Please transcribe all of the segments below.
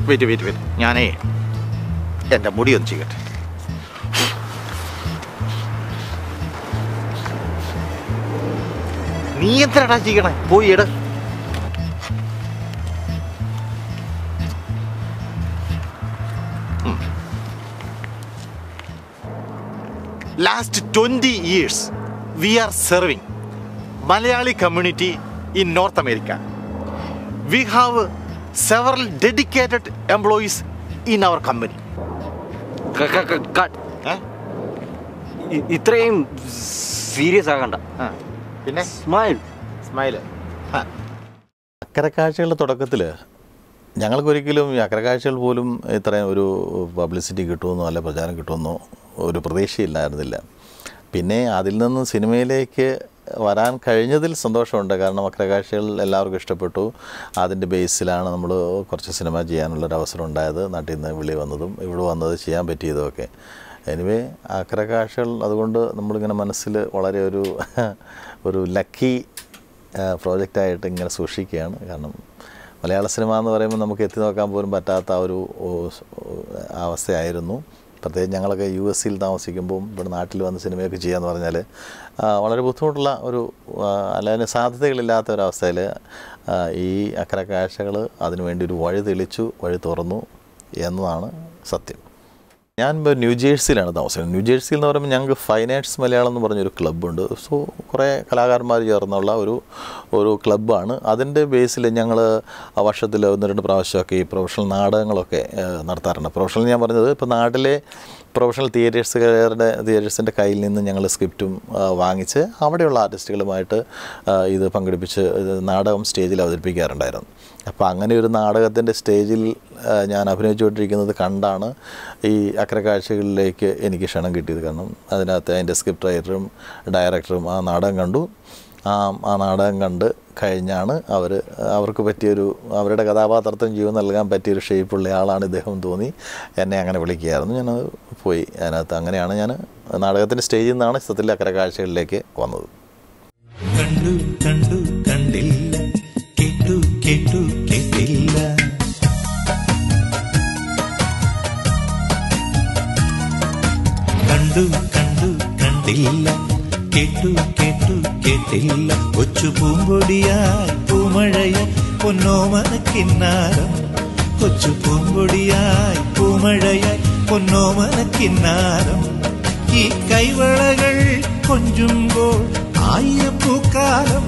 Wait wait wait ഞാനേ എൻ്റെ മുടി ഒന്ന് ചെയ്യട്ടെ നീ എന്തിനാടാ ചെയ്യണേ പോയി എട് last twenty years we are serving Malayali community in North America we have several dedicated employees in our company ക- ക- ക- ക- ഇ- ഇത്രയും സീരിയസ് ആകണ്ട പിന്നെ സ്മൈൽ സ്മൈല് അക്കരക്കാഴ്ചകളുടെ തുടക്കത്തിൽ ഞങ്ങൾക്കൊരിക്കലും ഈ അക്കരക്കാഴ്ചകൾ പോലും ഇത്രയും ഒരു പബ്ലിസിറ്റി കിട്ടുമെന്നോ അല്ല പ്രചാരം കിട്ടുമെന്നോ ഒരു പ്രതീക്ഷയില്ലായിരുന്നില്ല പിന്നെ അതിൽ നിന്ന് സിനിമയിലേക്ക് വരാൻ കഴിഞ്ഞതിൽ സന്തോഷമുണ്ട് കാരണം അക്കരക്കാഴ്ചകൾ എല്ലാവർക്കും ഇഷ്ടപ്പെട്ടു അതിൻ്റെ ബേസിലാണ് നമ്മൾ കുറച്ച് സിനിമ ചെയ്യാനുള്ളൊരു അവസരം ഉണ്ടായത് നാട്ടിൽ നിന്ന് വിളി വന്നതും ഇവിടെ വന്നത് ചെയ്യാൻ പറ്റിയതുമൊക്കെ എനിവേ അക്കരക്കാഴ്ചകൾ അതുകൊണ്ട് നമ്മളിങ്ങനെ മനസ്സിൽ വളരെ ഒരു ഒരു ലക്കി പ്രോജക്റ്റായിട്ട് ഇങ്ങനെ സൂക്ഷിക്കുകയാണ് കാരണം മലയാള സിനിമ എന്ന് പറയുമ്പോൾ നമുക്ക് എത്തി നോക്കാൻ പോലും പറ്റാത്ത ആ ഒരു ഓ, സ്, ഓ, അവസ്ഥയായിരുന്നു പ്രത്യേകിച്ച് ഞങ്ങളൊക്കെ യു എസ് സിയിൽ താമസിക്കുമ്പോൾ ഇവിടെ നാട്ടിൽ വന്ന് സിനിമയൊക്കെ ചെയ്യാന്ന് പറഞ്ഞാൽ ആ, വളരെ ബുദ്ധിമുട്ടുള്ള ഒരു ആ, അല്ലാതെ സാധ്യതകളില്ലാത്ത ഒരവസ്ഥയിൽ ആ, ഈ അക്കരെ കാഴ്ചകൾ അതിനുവേണ്ടി ഒരു വഴി തെളിച്ചു വഴി തുറന്നു എന്നതാണ് സത്യം ഞാൻ ഇപ്പോൾ ന്യൂജേഴ്സിയിലാണ് താമസിക്കുന്നത് ന്യൂജേഴ്സിയിൽ എന്ന് പറയുമ്പോൾ ഞങ്ങൾക്ക് ഫൈൻ ആർട്സ് മലയാളം എന്ന് പറഞ്ഞൊരു ക്ലബ്ബുണ്ട് സോ കുറേ കലാകാരന്മാർ ചേർന്നുള്ള ഒരു ഒരു ക്ലബ്ബാണ് അതിൻ്റെ ബേസിൽ ഞങ്ങൾ വർഷത്തിൽ ഒന്ന് രണ്ട് പ്രാവശ്യമൊക്കെ ഈ പ്രൊഫഷണൽ നാടകങ്ങളൊക്കെ ഏഹ്, നടത്താറുണ്ട് പ്രൊഫഷണൽ ഞാൻ പറഞ്ഞത് ഇപ്പോൾ നാട്ടിലെ പ്രൊഫഷണൽ തിയേറ്റേഴ്സുകാരുടെ തിയേറ്റേഴ്സിൻ്റെ കയ്യിൽ നിന്ന് ഞങ്ങൾ സ്ക്രിപ്റ്റും ആ, വാങ്ങിച്ച് അവിടെയുള്ള ആർട്ടിസ്റ്റുകളുമായിട്ട് ആ, ഇത് പങ്കെടുപ്പിച്ച് ഇത് നാടകം സ്റ്റേജിൽ അവതരിപ്പിക്കാറുണ്ടായിരുന്നു അപ്പോൾ അങ്ങനെ ഒരു നാടകത്തിൻ്റെ സ്റ്റേജിൽ ആ, ഞാൻ അഭിനയിച്ചുകൊണ്ടിരിക്കുന്നത് കണ്ടാണ് ഈ അക്രകാഴ്ചകളിലേക്ക് എനിക്ക് ക്ഷണം കിട്ടിയത് കാരണം അതിനകത്ത് അതിൻ്റെ സ്ക്രിപ്റ്റ് റൈറ്ററും ഡയറക്ടറും ആ നാടകം കണ്ടു ആ ആ നാടകം കണ്ട് കഴിഞ്ഞാണ് അവർ അവർക്ക് പറ്റിയൊരു അവരുടെ കഥാപാത്രത്തിന് ജീവൻ നൽകാൻ പറ്റിയൊരു ഷേപ്പുള്ള ആളാണ് ഇദ്ദേഹം എന്ന് തോന്നി എന്നെ അങ്ങനെ വിളിക്കുകയായിരുന്നു ഞാനത് പോയി അതിനകത്ത് അങ്ങനെയാണ് ഞാൻ നാടകത്തിൻ്റെ സ്റ്റേജിൽ നിന്നാണ് സത്യത്തിൽ അക്കരെ കാഴ്ചകളിലേക്ക് വന്നത് കണ്ടു കണ്ടു കണ്ടില്ല കേട്ടു കേട്ടു കേട്ടില്ല കണ്ടു കണ്ടു കണ്ടില്ല കേട്ടു കേട്ടു കേട്ടില്ല കൊച്ചു പൂമ്പൊടിയായി പൂമഴയായി പൊന്നോമന കിന്നാരം കൊച്ചു പൂമ്പൊടിയായി പൂമഴയായി പൊന്നോമന കിന്നാരം ഈ കൈവളകൾ കൊഞ്ചുമ്പോൾ ആയിരം പൂക്കാലം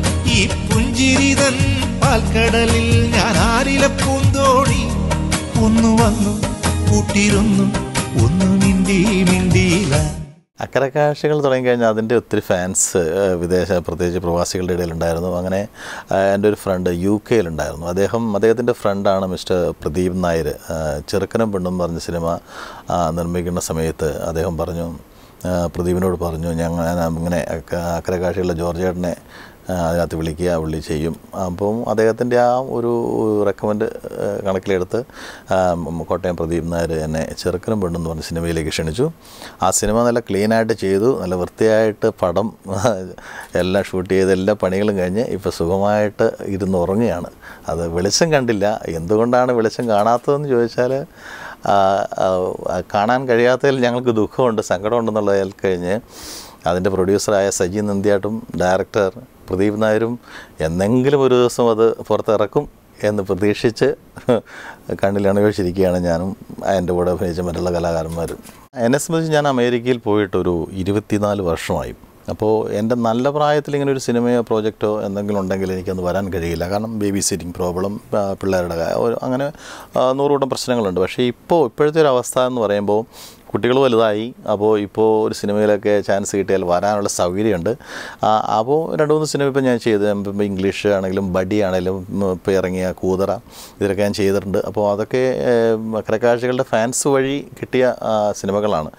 ഈ പുഞ്ചിരിതൻ പാൽക്കടലിൽ ഞാൻ ആരില പൂന്തോണി ഒന്നു വന്നു കൂട്ടിരുന്നു ഒന്നു മിണ്ടി മിണ്ടിയില്ല അക്കരെ കാഴ്ചകൾ തുടങ്ങിക്കഴിഞ്ഞാൽ അതിൻ്റെ ഒത്തിരി ഫാൻസ് ഏഹ്, വിദേശ പ്രത്യേകിച്ച് പ്രവാസികളുടെ ഇടയിലുണ്ടായിരുന്നു അങ്ങനെ ഏഹ്, എൻ്റെ ഒരു ഫ്രണ്ട് യു കെയിലുണ്ടായിരുന്നു അദ്ദേഹം അദ്ദേഹത്തിൻ്റെ ഫ്രണ്ടാണ് മിസ്റ്റർ പ്രദീപ് നായർ ഏഹ്, ചെറുക്കനും പെണ്ണും പറഞ്ഞ സിനിമ ആ, നിർമ്മിക്കുന്ന സമയത്ത് അദ്ദേഹം പറഞ്ഞു ഏഹ്, പ്രദീപിനോട് പറഞ്ഞു ഞങ്ങൾ ഞാൻ ഇങ്ങനെ അക്ക- അക്കരെ കാഴ്ചയുള്ള ജോർജ് ചേട്ടനെ ആ, അതിനകത്ത് വിളിക്കുക പുള്ളി ചെയ്യും അപ്പം അദ്ദേഹത്തിൻ്റെ ആ ഒരു റെക്കമെൻഡ് കണക്കിലെടുത്ത് ആ, ഉം, കോട്ടയം പ്രദീപ് നായർ എന്നെ ചെറുക്കനും പെണ്ണും എന്ന് പറഞ്ഞ സിനിമയിലേക്ക് ക്ഷണിച്ചു ആ സിനിമ നല്ല ക്ലീനായിട്ട് ചെയ്തു നല്ല വൃത്തിയായിട്ട് പടം എല്ലാം ഷൂട്ട് ചെയ്ത് എല്ലാ പണികളും കഴിഞ്ഞ് ഇപ്പോൾ സുഖമായിട്ട് ഇരുന്ന് ഉറങ്ങുകയാണ് അത് വെളിച്ചം കണ്ടില്ല എന്തുകൊണ്ടാണ് വെളിച്ചം കാണാത്തതെന്ന് ചോദിച്ചാൽ ആ, ആ, ആ, കാണാൻ കഴിയാത്തതിൽ ഞങ്ങൾക്ക് ദുഃഖമുണ്ട് സങ്കടമുണ്ടെന്നുള്ളതിൽ കഴിഞ്ഞ് അതിൻ്റെ പ്രൊഡ്യൂസറായ സജി നന്ദിയാട്ടും ഡയറക്ടർ പ്രദീപ് നായരും എന്നെങ്കിലും ഒരു ദിവസം അത് പുറത്തിറക്കും എന്ന് പ്രതീക്ഷിച്ച് കണ്ണിലണവച്ചിരിക്കുകയാണ് ഞാനും എൻ്റെ കൂടെ അഭിനയിച്ച മറ്റുള്ള കലാകാരന്മാരും എന്നെ സംബന്ധിച്ച് ഞാൻ അമേരിക്കയിൽ പോയിട്ടൊരു ഇരുപത്തിനാല് വർഷമായി അപ്പോൾ എൻ്റെ നല്ല പ്രായത്തിൽ ഇങ്ങനെ ഒരു സിനിമയോ പ്രോജക്റ്റോ എന്തെങ്കിലും ഉണ്ടെങ്കിൽ എനിക്കൊന്ന് വരാൻ കഴിയില്ല കാരണം ബേബി സിറ്റിംഗ് പ്രോബ്ലം പിള്ളേരുടെ കാ- ഒരു- അങ്ങനെ ആ, നൂറുകൂട്ടം പ്രശ്നങ്ങളുണ്ട് പക്ഷേ ഇപ്പോൾ ഇപ്പോഴത്തെ ഒരു അവസ്ഥ എന്ന് പറയുമ്പോൾ കുട്ടികൾ വലുതായി അപ്പോൾ ഇപ്പോൾ ഒരു സിനിമയിലൊക്കെ ചാൻസ് കിട്ടിയാൽ വരാനുള്ള സൗകര്യമുണ്ട് ആ, അപ്പോൾ രണ്ട് മൂന്ന് സിനിമ ഇപ്പോൾ ഞാൻ ചെയ്ത് ഇപ്പം ഇംഗ്ലീഷ് ആണെങ്കിലും ബഡി ആണെങ്കിലും ഉം, ഇപ്പോൾ ഇറങ്ങിയ കൂതറ ഇതിലൊക്കെ ഞാൻ ചെയ്തിട്ടുണ്ട് അപ്പോൾ അതൊക്കെ കരക്കാഴ്ചകളുടെ ഫാൻസ് വഴി കിട്ടിയ ആ, സിനിമകളാണ്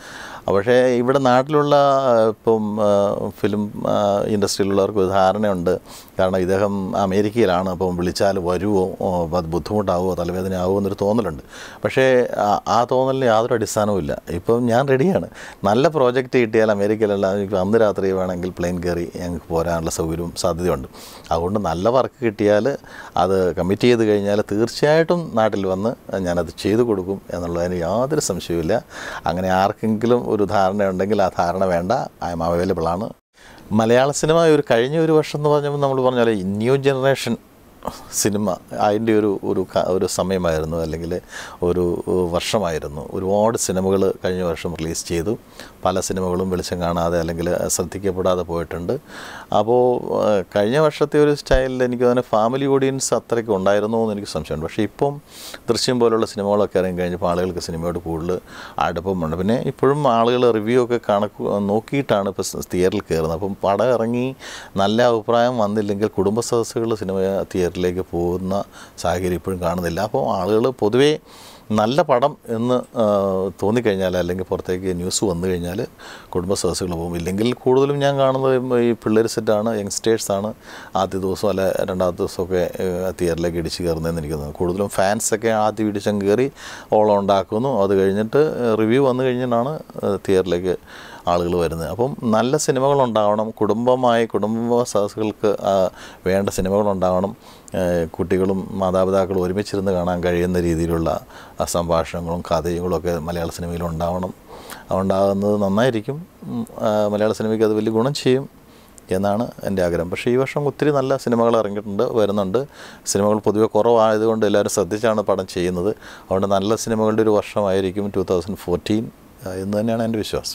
പക്ഷേ ഇവിടെ നാട്ടിലുള്ള ആ, ഇപ്പം ആ, ഫിലിം ആ, ഇൻഡസ്ട്രിയിലുള്ളവർക്ക് ഒരു ധാരണയുണ്ട് കാരണം ഇദ്ദേഹം അമേരിക്കയിലാണ് അപ്പം വിളിച്ചാൽ വരുമോ ഓ, അത് ബുദ്ധിമുട്ടാവുമോ തലവേദന ആവുമോ എന്നൊരു തോന്നലുണ്ട് പക്ഷേ ആ- ആ തോന്നലിന് യാതൊരു അടിസ്ഥാനവും ഇല്ല ഇപ്പം ഞാൻ റെഡിയാണ് നല്ല പ്രോജക്റ്റ് കിട്ടിയാൽ അമേരിക്കയിലല്ല എനിക്ക് അന്ന് രാത്രി വേണമെങ്കിൽ പ്ലെയിൻ കയറി ഞങ്ങൾക്ക് പോരാനുള്ള സൗകര്യവും സാധ്യതയുണ്ട് അതുകൊണ്ട് നല്ല വർക്ക് കിട്ടിയാൽ അത് കമ്മിറ്റ് ചെയ്ത് കഴിഞ്ഞാൽ തീർച്ചയായിട്ടും നാട്ടിൽ വന്ന് ഞാനത് ചെയ്തു കൊടുക്കും എന്നുള്ളതിന് യാതൊരു സംശയവുമില്ല അങ്ങനെ ആർക്കെങ്കിലും ഒരു ധാരണയുണ്ടെങ്കിൽ ആ ധാരണ വേണ്ട ഐ എം അവൈലബിൾ ആണ് മലയാള സിനിമ ഒരു കഴിഞ്ഞ ഒരു വർഷം എന്ന് പറഞ്ഞപ്പോൾ നമ്മൾ പറഞ്ഞാൽ ന്യൂ ജനറേഷൻ സിനിമ അതിൻ്റെ ഒരു ഒരു ക- ഒരു സമയമായിരുന്നു അല്ലെങ്കിൽ ഒരു വർഷമായിരുന്നു ഒരുപാട് സിനിമകൾ കഴിഞ്ഞ വർഷം റിലീസ് ചെയ്തു പല സിനിമകളും വെളിച്ചം കാണാതെ അല്ലെങ്കിൽ ശ്രദ്ധിക്കപ്പെടാതെ പോയിട്ടുണ്ട് അപ്പോൾ ഏഹ്, കഴിഞ്ഞ വർഷത്തെ ഒരു സ്റ്റൈലിൽ എനിക്ക് തന്നെ ഫാമിലി ഓഡിയൻസ് അത്രയ്ക്ക് ഉണ്ടായിരുന്നോ എന്ന് എനിക്ക് സംശയമുണ്ട് പക്ഷേ ഇപ്പം ദൃശ്യം പോലുള്ള സിനിമകളൊക്കെ ഇറങ്ങി കഴിഞ്ഞപ്പോൾ ആളുകൾക്ക് സിനിമയോട് കൂടുതൽ അടുപ്പമുണ്ട് പിന്നെ ഇപ്പോഴും ആളുകൾ റിവ്യൂ ഒക്കെ കണക്ക് നോക്കിയിട്ടാണ് ഇപ്പോൾ തിയേറ്ററിൽ കയറുന്നത് അപ്പം പടം ഇറങ്ങി നല്ല അഭിപ്രായം വന്നില്ലെങ്കിൽ കുടുംബ സദസ്സുകൾ സിനിമ തിയേറ്ററിലേക്ക് പോകുന്ന സാഹചര്യം ഇപ്പോഴും കാണുന്നില്ല അപ്പോൾ ആളുകൾ പൊതുവേ നല്ല പടം എന്ന് ആ, തോന്നിക്കഴിഞ്ഞാൽ അല്ലെങ്കിൽ പുറത്തേക്ക് ന്യൂസ് വന്നു കഴിഞ്ഞാൽ കുടുംബ സദസ്സുകൾ പോകും ഇല്ലെങ്കിൽ കൂടുതലും ഞാൻ കാണുന്നത് ഈ പിള്ളേർ സെറ്റാണ് യങ്സ്റ്റേഴ്സാണ് ആദ്യ ദിവസം അല്ല രണ്ടാമത്തെ ദിവസമൊക്കെ ഏഹ്, തിയേറ്ററിലേക്ക് ഇടിച്ച് കയറുന്നതെന്ന് എനിക്ക് തോന്നുന്നു കൂടുതലും ഫാൻസൊക്കെ ആദ്യം ഇടിച്ചങ്ങ് കയറി ഓളം ഉണ്ടാക്കുന്നു അത് കഴിഞ്ഞിട്ട് റിവ്യൂ വന്നു കഴിഞ്ഞിട്ടാണ് ഏഹ്, തിയേറ്ററിലേക്ക് ആളുകൾ വരുന്നത് അപ്പം നല്ല സിനിമകളുണ്ടാവണം കുടുംബമായി കുടുംബ സദസ്സുകൾക്ക് ആ, വേണ്ട സിനിമകളുണ്ടാവണം ഏഹ്, കുട്ടികളും മാതാപിതാക്കളും ഒരുമിച്ചിരുന്ന് കാണാൻ കഴിയുന്ന രീതിയിലുള്ള ആ സംഭാഷണങ്ങളും കഥകളും ഒക്കെ മലയാള സിനിമയിൽ ഉണ്ടാവണം ഉണ്ടാകുന്നത് നന്നായിരിക്കും ഉം, ആ, മലയാള സിനിമയ്ക്ക് അത് വലിയ ഗുണം ചെയ്യും എന്നാണ് എൻ്റെ ആഗ്രഹം പക്ഷേ ഈ വർഷം ഒത്തിരി നല്ല സിനിമകൾ ഇറങ്ങിയിട്ടുണ്ട് വരുന്നുണ്ട് സിനിമകൾ പൊതുവെ കുറവായതുകൊണ്ട് എല്ലാവരും ശ്രദ്ധിച്ചാണ് പടം ചെയ്യുന്നത് അതുകൊണ്ട് നല്ല സിനിമകളുടെ ഒരു വർഷമായിരിക്കും ടു തൗസൻഡ് ഫോർട്ടീൻ എന്ന് തന്നെയാണ് എൻ്റെ വിശ്വാസം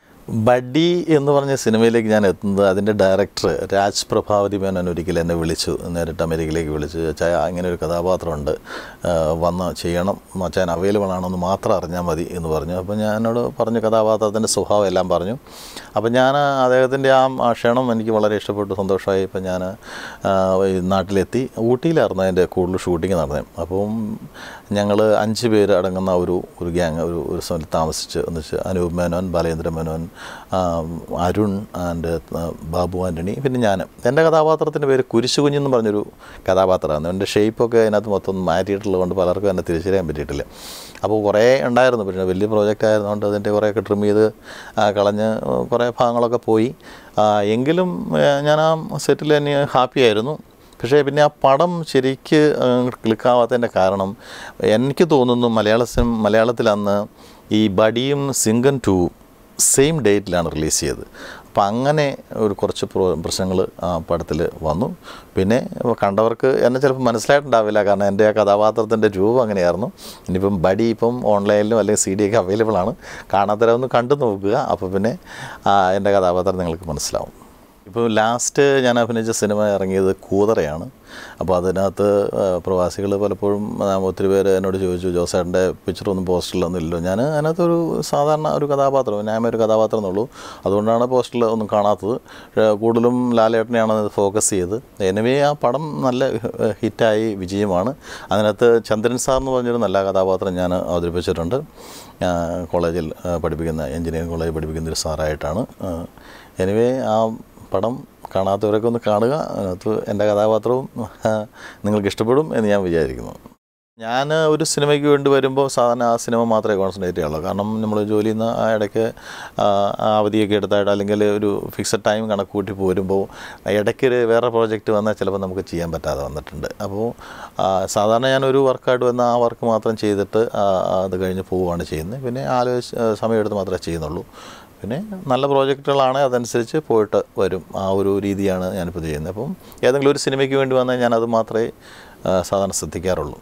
ബഡ്ഡി എന്ന് പറഞ്ഞ സിനിമയിലേക്ക് ഞാൻ എത്തുന്നത് അതിൻ്റെ ഡയറക്ടർ രാജ് പ്രഭാവതി മേനോൻ ഒരിക്കൽ എന്നെ വിളിച്ചു നേരിട്ട് അമേരിക്കയിലേക്ക് വിളിച്ചു ചായ ഇങ്ങനെ ഒരു കഥാപാത്രമുണ്ട് ആ, വന്ന് ചെയ്യണം മച്ചാൻ അവൈലബിൾ ആണോ എന്ന് മാത്രം അറിഞ്ഞാൽ മതി എന്ന് പറഞ്ഞു അപ്പോൾ ഞാൻ എന്നോട് പറഞ്ഞു കഥാപാത്രത്തിൻ്റെ സ്വഭാവം എല്ലാം പറഞ്ഞു അപ്പോൾ ഞാൻ അദ്ദേഹത്തിൻ്റെ ആ ആ ക്ഷണം എനിക്ക് വളരെ ഇഷ്ടപ്പെട്ടു സന്തോഷമായി ഇപ്പം ഞാൻ ആ, ഈ നാട്ടിലെത്തി ഊട്ടിയിലായിരുന്നു അതിൻ്റെ കൂടുതൽ ഷൂട്ടിംഗ് നടന്നത് അപ്പം ഞങ്ങൾ അഞ്ച് പേര് അടങ്ങുന്ന ഒരു ഒരു ഗ്യാങ് ഒരു ഒരു സ്ഥലത്ത് താമസിച്ച് ഒന്നിച്ച് അനൂപ് മേനോൻ ബാലേന്ദ്ര മേനോൻ ആ, അരുൺ ആൻഡ് ബാബു ആൻ്റണി പിന്നെ ഞാൻ എൻ്റെ കഥാപാത്രത്തിൻ്റെ പേര് കുരിശുകുഞ്ഞ് എന്ന് പറഞ്ഞൊരു കഥാപാത്രമാണ് എൻ്റെ ഷേപ്പൊക്കെ അതിനകത്ത് മൊത്തം മാറ്റിയിട്ടുള്ളത് കൊണ്ട് പലർക്കും എന്നെ തിരിച്ചറിയാൻ പറ്റിയിട്ടില്ല അപ്പോൾ കുറേ ഉണ്ടായിരുന്നു പിന്നെ വലിയ പ്രോജക്റ്റ് ആയതുകൊണ്ട് അതിൻ്റെ കുറേയൊക്കെ ട്രിം ചെയ്ത് ആ, കളഞ്ഞ് കുറേ ഭാഗങ്ങളൊക്കെ പോയി ആ, എങ്കിലും ആ, ഞാൻ ആ സെറ്റിൽ തന്നെ ഹാപ്പി ആയിരുന്നു പക്ഷേ പിന്നെ ആ പടം ശരിക്ക് ക്ലിക്കാവാത്തതിൻ്റെ കാരണം എനിക്ക് തോന്നുന്നു മലയാള സിനിമ മലയാളത്തിൽ അന്ന് ഈ ബഡിയും സിംഗൻ ടു സെയിം ഡേറ്റിലാണ് റിലീസ് ചെയ്തത് അപ്പം അങ്ങനെ ഒരു കുറച്ച് പ്രശ്നങ്ങൾ ആ പടത്തിൽ വന്നു പിന്നെ കണ്ടവർക്ക് എന്നെ ചിലപ്പോൾ മനസ്സിലായിട്ടുണ്ടാവില്ല കാരണം എൻ്റെ ആ കഥാപാത്രത്തിൻ്റെ രൂപം അങ്ങനെയായിരുന്നു ഇനിയിപ്പം ബഡി ഇപ്പം ഓൺലൈനിലും അല്ലെങ്കിൽ സി ഡി ഒക്കെ അവൈലബിൾ ആണ് കാണാത്തവരൊന്ന് കണ്ടു നോക്കുക അപ്പോൾ പിന്നെ ആ, എൻ്റെ കഥാപാത്രം നിങ്ങൾക്ക് മനസ്സിലാവും ഇപ്പോൾ ലാസ്റ്റ് ഞാൻ അഭിനയിച്ച സിനിമ ഇറങ്ങിയത് കൂതറയാണ് അപ്പോൾ അതിനകത്ത് പ്രവാസികൾ പലപ്പോഴും ആ, ഒത്തിരി പേര് എന്നോട് ചോദിച്ചു ജോസേട്ടൻ്റെ പിക്ചറൊന്നും പോസ്റ്ററിലൊന്നും ഇല്ലല്ലോ ഞാൻ അതിനകത്തൊരു സാധാരണ ഒരു കഥാപാത്രം ഞാൻ ഒരു കഥാപാത്രം എന്നുള്ളൂ അതുകൊണ്ടാണ് പോസ്റ്ററിൽ ഒന്നും കാണാത്തത് പക്ഷേ കൂടുതലും ലാലേട്ടനെയാണ് അത് ഫോക്കസ് ചെയ്ത് എനിവേ ആ പടം നല്ല ഏഹ്, ഹിറ്റായി വിജയമാണ് അതിനകത്ത് ചന്ദ്രൻ സാർ എന്ന് പറഞ്ഞൊരു നല്ല കഥാപാത്രം ഞാൻ അവതരിപ്പിച്ചിട്ടുണ്ട് ആ, കോളേജിൽ ആ, പഠിപ്പിക്കുന്ന എഞ്ചിനീയറിംഗ് കോളേജിൽ പഠിപ്പിക്കുന്ന ഒരു സാറായിട്ടാണ് എനിവേ ആ പടം കാണാത്തവരൊക്കെ ഒന്ന് കാണുക അതിനകത്ത് എൻ്റെ കഥാപാത്രവും ആ, നിങ്ങൾക്ക് ഇഷ്ടപ്പെടും എന്ന് ഞാൻ വിചാരിക്കുന്നു ഞാൻ ഒരു സിനിമയ്ക്ക് വേണ്ടി വരുമ്പോൾ സാധാരണ ആ സിനിമ മാത്രമേ കോൺസെൻട്രേറ്റ് ചെയ്യാറുള്ളൂ കാരണം നമ്മൾ ജോലി ചെയ്യുന്ന ആ ഇടയ്ക്ക് ആ, ആ അവധിയൊക്കെ എടുത്തായിട്ട് അല്ലെങ്കിൽ ഒരു ഫിക്സഡ് ടൈം കണക്ക് കൂട്ടി പോരുമ്പോൾ ഇടയ്ക്ക് ഒരു വേറെ പ്രോജക്റ്റ് വന്നാൽ ചിലപ്പോൾ നമുക്ക് ചെയ്യാൻ പറ്റാതെ വന്നിട്ടുണ്ട് അപ്പോൾ ആ, സാധാരണ ഞാൻ ഒരു വർക്കായിട്ട് വന്ന ആ വർക്ക് മാത്രം ചെയ്തിട്ട് ആ, അത് കഴിഞ്ഞ് പോവുകയാണ് ചെയ്യുന്നത് പിന്നെ ആലോചിച്ച് ആ, സമയമെടുത്ത് മാത്രമേ ചെയ്യുന്നുള്ളൂ പിന്നെ നല്ല പ്രോജക്റ്റുകളാണ് അതനുസരിച്ച് പോയിട്ട് വരും ആ ഒരു രീതിയാണ് ഞാനിപ്പോൾ ചെയ്യുന്നത് അപ്പം ഏതെങ്കിലും ഒരു സിനിമയ്ക്ക് വേണ്ടി വന്നാൽ ഞാൻ അത് മാത്രമേ ആ, സാധാരണ ശ്രദ്ധിക്കാറുള്ളൂ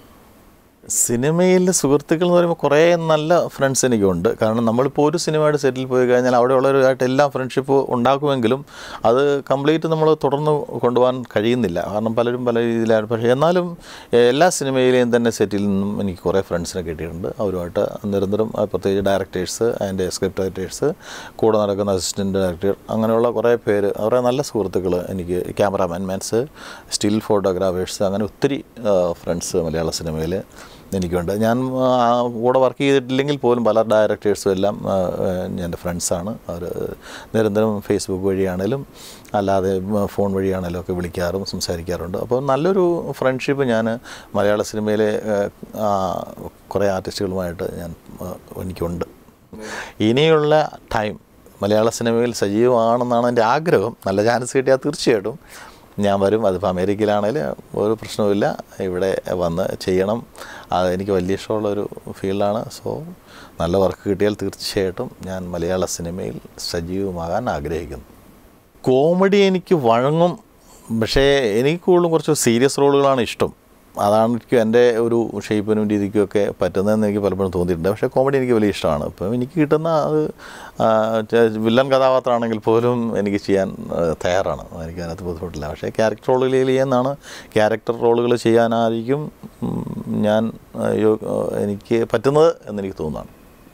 സിനിമയിൽ സുഹൃത്തുക്കൾ എന്ന് പറയുമ്പോൾ കുറേ നല്ല ഫ്രണ്ട്സ് എനിക്കുണ്ട് കാരണം നമ്മളിപ്പോൾ ഒരു സിനിമയുടെ സെറ്റിൽ പോയി കഴിഞ്ഞാൽ അവിടെ ഉള്ളവരുമായിട്ട് എല്ലാം ഫ്രണ്ട്ഷിപ്പ് ഉണ്ടാക്കുമെങ്കിലും അത് കംപ്ലീറ്റ് നമ്മൾ തുടർന്ന് കൊണ്ടുപോകാൻ കഴിയുന്നില്ല കാരണം പലരും പല രീതിയിലാണ് പക്ഷേ എന്നാലും എ- എല്ലാ സിനിമയിലെയും തന്നെ സെറ്റിൽ നിന്നും എനിക്ക് കുറേ ഫ്രണ്ട്സിനെ കിട്ടിയിട്ടുണ്ട് അവരുമായിട്ട് നിരന്തരം ആ, പ്രത്യേകിച്ച് ഡയറക്ടേഴ്സ് അതിൻ്റെ സ്ക്രിപ്റ്റ് റൈറ്റേഴ്സ് കൂടെ നടക്കുന്ന അസിസ്റ്റൻറ്റ് ഡയറക്ടർ അങ്ങനെയുള്ള കുറേ പേര് കുറേ നല്ല സുഹൃത്തുക്കൾ എനിക്ക് ക്യാമറാമാൻമാൻസ് സ്റ്റിൽ ഫോട്ടോഗ്രാഫേഴ്സ് അങ്ങനെ ഒത്തിരി ഫ്രണ്ട്സ് മലയാള സിനിമയിൽ എനിക്കുണ്ട് ഞാൻ ആ, കൂടെ വർക്ക് ചെയ്തിട്ടില്ലെങ്കിൽ പോലും പല ഡയറക്ടേഴ്സും എല്ലാം ആ, ആ, എൻ്റെ ഫ്രണ്ട്സാണ് അവർ നിരന്തരം ഫേസ്ബുക്ക് വഴിയാണേലും അല്ലാതെ ഫോൺ വഴിയാണേലും ഒക്കെ വിളിക്കാറും സംസാരിക്കാറുണ്ട് അപ്പോൾ നല്ലൊരു ഫ്രണ്ട്ഷിപ്പ് ഞാൻ മലയാള സിനിമയിലെ ആ, കുറേ ആർട്ടിസ്റ്റുകളുമായിട്ട് ഞാൻ ആ, എനിക്കുണ്ട് ഇനിയുള്ള ടൈം മലയാള സിനിമയിൽ സജീവമാണെന്നാണ് എൻ്റെ ആഗ്രഹം നല്ല ചാൻസ് കിട്ടിയാൽ തീർച്ചയായിട്ടും ഞാൻ വരും അതിപ്പോൾ അമേരിക്കയിലാണെങ്കിലും ഒരു പ്രശ്നവുമില്ല ഇവിടെ വന്ന് ചെയ്യണം അത് എനിക്ക് വലിയ ഇഷ്ടമുള്ളൊരു ഫീൽഡാണ് സോ നല്ല വർക്ക് കിട്ടിയാൽ തീർച്ചയായിട്ടും ഞാൻ മലയാള സിനിമയിൽ സജീവമാകാൻ ആഗ്രഹിക്കുന്നു കോമഡി എനിക്ക് വഴങ്ങും പക്ഷേ എനിക്ക് കൂടുതലും കുറച്ച് സീരിയസ് റോളുകളാണ് ഇഷ്ടം അതാണ് എനിക്ക് എൻ്റെ ഒരു ഷേപ്പിനും രീതിക്കും ഒക്കെ പറ്റുന്നതെന്ന് എനിക്ക് പലപ്പോഴും തോന്നിയിട്ടുണ്ട് പക്ഷേ കോമഡി എനിക്ക് വലിയ ഇഷ്ടമാണ് ഇപ്പം എനിക്ക് കിട്ടുന്ന അത് ആ, ചെ- വില്ലൻ കഥാപാത്രമാണെങ്കിൽ പോലും എനിക്ക് ചെയ്യാൻ ആ, തയ്യാറാണ് എനിക്ക് അതിനകത്ത് ബുദ്ധിമുട്ടില്ല പക്ഷേ ക്യാരക്ടർ റോളുകൾ ചെയ്യുന്നതാണ് ക്യാരക്ടർ റോളുകൾ ചെയ്യാനായിരിക്കും ഉം, ഞാൻ ആ, യോ- എനിക്ക് പറ്റുന്നത് എന്നെനിക്ക് തോന്നുന്നതാണ്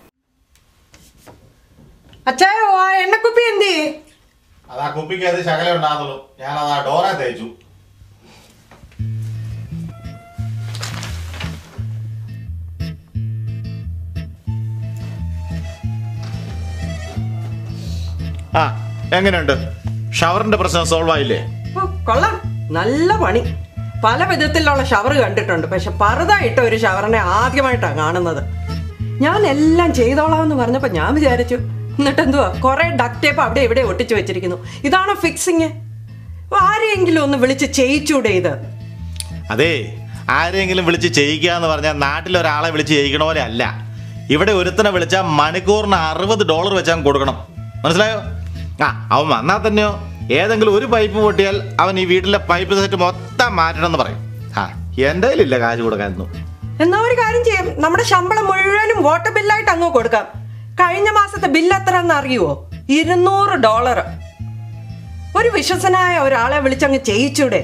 അച്ചായോ ആ എണ്ണക്കുപ്പി എന്തി അത് ആ കുപ്പിക്ക് അത് ശകലം ഉണ്ടാകുന്നുള്ളൂ ഞാൻ അത് ആ ഡോറെ തേച്ചു ആ എങ്ങനെയുണ്ട് ഷവറിന്റെ പ്രശ്നം സോൾവ് ആയില്ലേ ഓ, കൊള്ളാം നല്ല പണി പല വിധത്തിലുള്ള ഷവർ കണ്ടിട്ടുണ്ട് പക്ഷെ പറുതായിട്ട ഒരു ഷവറിനെ ആദ്യമായിട്ടാണ് കാണുന്നത് ഞാൻ എല്ലാം ചെയ്തോളാം എന്ന് പറഞ്ഞപ്പോ ഞാൻ വിചാരിച്ചു എന്നിട്ട് എന്തുവാ കുറെ ഡക്ട് ടേപ്പ് അവിടെ ഇവിടെ ഒട്ടിച്ചു വെച്ചിരിക്കുന്നു ഇതാണോ ഫിക്സിങ് ആരെയെങ്കിലും ഒന്ന് വിളിച്ച് ചെയ്യിച്ചൂടെ ഇത് അതെ ആരെങ്കിലും വിളിച്ച് ചെയ്യിക്കുക എന്ന് പറഞ്ഞാൽ നാട്ടിൽ ഒരാളെ വിളിച്ച് ചെയ്യിക്കണ പോലെ അല്ല ഇവിടെ ഒരുത്തനെ വിളിച്ചാൽ മണിക്കൂറിന് അറുപത് ഡോളർ വെച്ചാൽ കൊടുക്കണം മനസ്സിലായോ ആ അവൻ വന്നാൽ തന്നെയോ ഏതെങ്കിലും ഒരു പൈപ്പ് പൊട്ടിയാൽ അവൻ ഈ വീട്ടിലെ പൈപ്പ് സെറ്റ് മൊത്തം മാറ്റണം എന്ന് പറയും ആ എൻ്റെ കയ്യിലില്ല കാശ് കൊടുക്കാനൊന്നും എന്നാ ഒരു കാര്യം ചെയ്യാം നമ്മുടെ ശമ്പളം മുഴുവനും വാട്ടർ ബില്ലായിട്ട് അങ്ങ് കൊടുക്കാം കഴിഞ്ഞ മാസത്തെ ബില്ല് എത്ര എന്ന് അറിയുവോ ഇരുന്നൂറ് ഡോളർ ഒരു വിശ്വസനായ ഒരാളെ വിളിച്ചങ്ങ് ചെയ്യിച്ചൂടെ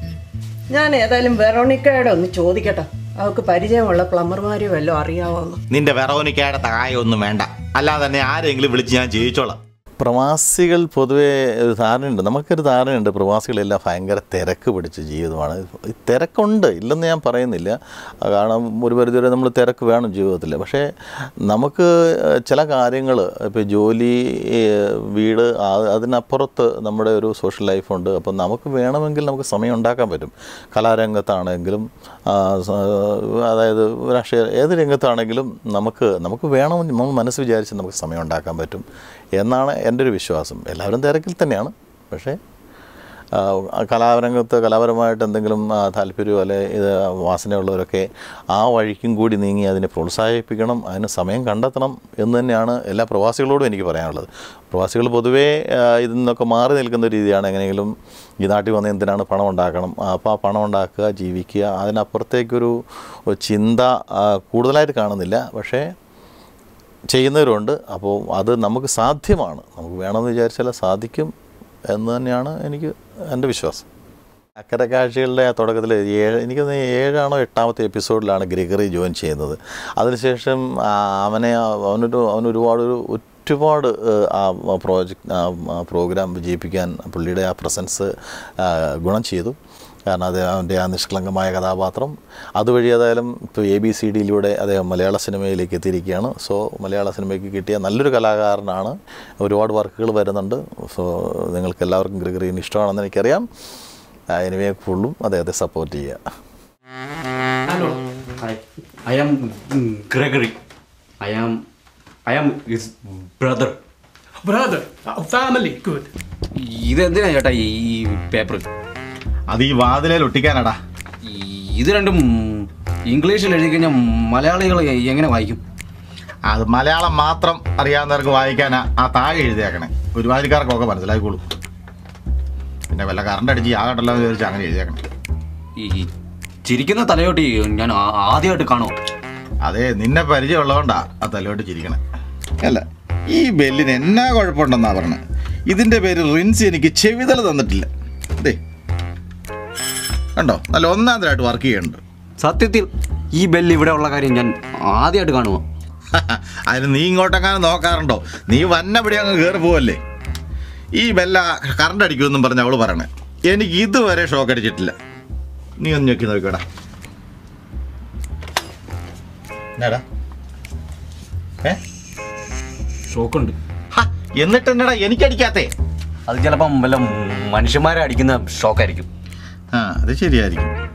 ഞാൻ ഏതായാലും വെറോണിക്കയുടെ ഒന്ന് ചോദിക്കട്ടെ അവൾക്ക് പരിചയമുള്ള പ്ലംബർമാരെയോ വല്ലതും അറിയാവോന്ന് നിന്റെ വെറോനിക്കയുടെ സഹായമൊന്നും വേണ്ട അല്ലാതെ തന്നെ ആരെങ്കിലും വിളിച്ച് ഞാൻ ചെയ്യിച്ചോളാം പ്രവാസികൾ പൊതുവേ ഒരു ധാരണയുണ്ട് നമുക്കൊരു ധാരണയുണ്ട് പ്രവാസികളെല്ലാം ഭയങ്കര തിരക്ക് പിടിച്ച ജീവിതമാണ് ഈ തിരക്കുണ്ട് ഇല്ലെന്ന് ഞാൻ പറയുന്നില്ല കാരണം ഒരു പരിധിവരെ നമ്മൾ തിരക്ക് വേണം ജീവിതത്തിൽ പക്ഷേ നമുക്ക് ചില കാര്യങ്ങൾ ഇപ്പോൾ ജോലി ഏഹ്, വീട് ആ- അതിനപ്പുറത്ത് നമ്മുടെ ഒരു സോഷ്യൽ ലൈഫുണ്ട് അപ്പം നമുക്ക് വേണമെങ്കിൽ നമുക്ക് സമയം ഉണ്ടാക്കാൻ പറ്റും കലാരംഗത്താണെങ്കിലും ആ, സ- അതായത് രാഷ്ട്രീയ ഏത് രംഗത്താണെങ്കിലും നമുക്ക് നമുക്ക് വേണം നമ്മൾ മനസ്സ് വിചാരിച്ച് നമുക്ക് സമയം ഉണ്ടാക്കാൻ പറ്റും എന്നാണ് എൻ്റെ ഒരു വിശ്വാസം എല്ലാവരും തിരക്കിൽ തന്നെയാണ് പക്ഷേ ആ, കലാരംഗത്ത് കലാപരമായിട്ട് എന്തെങ്കിലും ആ, താല്പര്യമോ അല്ലെ ഇത് വാസനയുള്ളവരൊക്കെ ആ വഴിക്കും കൂടി നീങ്ങി അതിനെ പ്രോത്സാഹിപ്പിക്കണം അതിന് സമയം കണ്ടെത്തണം എന്ന് തന്നെയാണ് എല്ലാ പ്രവാസികളോടും എനിക്ക് പറയാനുള്ളത് പ്രവാസികൾ പൊതുവേ ആ, ഇതിൽ നിന്നൊക്കെ മാറി നിൽക്കുന്ന ഒരു രീതിയാണ് എങ്ങനെയെങ്കിലും ഈ നാട്ടിൽ വന്ന് എന്തിനാണ് പണം ഉണ്ടാക്കണം ആ, അപ്പോൾ ആ പണം ഉണ്ടാക്കുക ജീവിക്കുക അതിനപ്പുറത്തേക്കൊരു ചിന്ത ആ, കൂടുതലായിട്ട് കാണുന്നില്ല പക്ഷേ ചെയ്യുന്നവരുണ്ട് അപ്പോൾ അത് നമുക്ക് സാധ്യമാണ് നമുക്ക് വേണമെന്ന് വിചാരിച്ചാൽ സാധിക്കും എന്ന് തന്നെയാണ് എനിക്ക് എൻ്റെ വിശ്വാസം അക്കരെ കാഴ്ചകളുടെ തുടക്കത്തിൽ ഏഴ് എനിക്ക് ഏഴാണോ എട്ടാമത്തെ എപ്പിസോഡിലാണ് ഗ്രിഗറി ജോയിൻ ചെയ്യുന്നത് അതിനുശേഷം ആ, അവനെ അവനൊരു അവനൊരുപാട് ഒരു ഒരുപാട് ഏഹ്, ആ പ്രോജക്റ്റ് ആ പ്രോഗ്രാം വിജയിപ്പിക്കാൻ പുള്ളിയുടെ ആ പ്രസൻസ് ഗുണം ചെയ്തു കാരണം അത് അവൻ്റെ ആ നിഷ്കളങ്കമായ കഥാപാത്രം അതുവഴി ഏതായാലും ഇപ്പോൾ എ ബി സി ഡിയിലൂടെ അദ്ദേഹം മലയാള സിനിമയിലേക്ക് എത്തിയിരിക്കുകയാണ് സോ മലയാള സിനിമയ്ക്ക് കിട്ടിയ നല്ലൊരു കലാകാരനാണ് ഒരുപാട് വർക്കുകൾ വരുന്നുണ്ട് സോ നിങ്ങൾക്ക് എല്ലാവർക്കും ഗ്രിഗറിന് ഇഷ്ടമാണെന്ന് എനിക്കറിയാം എനിവേ ഫുള്ളും അദ്ദേഹത്തെ സപ്പോർട്ട് ചെയ്യുക Hello. Hi. I am mm, Gregory. I am I am his brother. Brother, uh, family, good. ഇതെന്തിനാ ചേട്ടാ ഈ പേപ്പർ അത് ഈ വാതിലേൽ ഒട്ടിക്കാനാടാ ഇത് രണ്ടും ഇംഗ്ലീഷിൽ എഴുതി കഴിഞ്ഞാൽ മലയാളികൾ എങ്ങനെ വായിക്കും അത് മലയാളം മാത്രം അറിയാവുന്നവർക്ക് വായിക്കാനാ ആ താഴെ എഴുതിയേക്കണേ ഒരുമാതിരിക്കാർക്കൊക്കെ മനസ്സിലായിക്കോളൂ പിന്നെ വല്ല കറണ്ട് അടിച്ച് ആകട്ടല്ലോ എന്ന് വിചാരിച്ച് അങ്ങനെ എഴുതിയേക്കണേ ഈ ചിരിക്കുന്ന തലയോട്ടി ഞാൻ ആ- ആദ്യമായിട്ട് കാണുമോ അതെ നിന്നെ പരിചയമുള്ളതുകൊണ്ടാ ആ തലയോട്ട് ചിരിക്കണേ അല്ല ഈ ബെല്ലിന് എന്നാ കുഴപ്പമുണ്ടെന്നാ പറഞ്ഞത് ഇതിന്റെ പേര് റിൻസി എനിക്ക് ചെവിതല തന്നിട്ടില്ല അതെ കണ്ടോ നല്ല ഒന്നാന്തരമായിട്ട് വർക്ക് ചെയ്യുന്നുണ്ട് സത്യത്തിൽ ഈ ബെല്ല് ഇവിടെ ഉള്ള കാര്യം ഞാൻ ആദ്യമായിട്ട് കാണുമോ അതിന് നീ ഇങ്ങോട്ടെങ്ങാനും നോക്കാറുണ്ടോ നീ വന്നപടി അങ്ങ് കയറി പോവല്ലേ ഈ ബെല്ല കറണ്ട് അടിക്കുമെന്നും പറഞ്ഞ് അവള് പറയണേ എനിക്ക് ഇതുവരെ ഷോക്ക് അടിച്ചിട്ടില്ല നീ ഒന്ന് ഞെക്കി നോക്കിയോടാ എന്നാടാ ഏ ഷോക്കുണ്ട് ഹ, എന്നിട്ട് എന്നടാ എനിക്കടിക്കാത്തേ അത് ചിലപ്പം വല്ല മനുഷ്യന്മാരെ അടിക്കുന്ന ഷോക്കായിരിക്കും ആ അത് ശരിയായിരിക്കും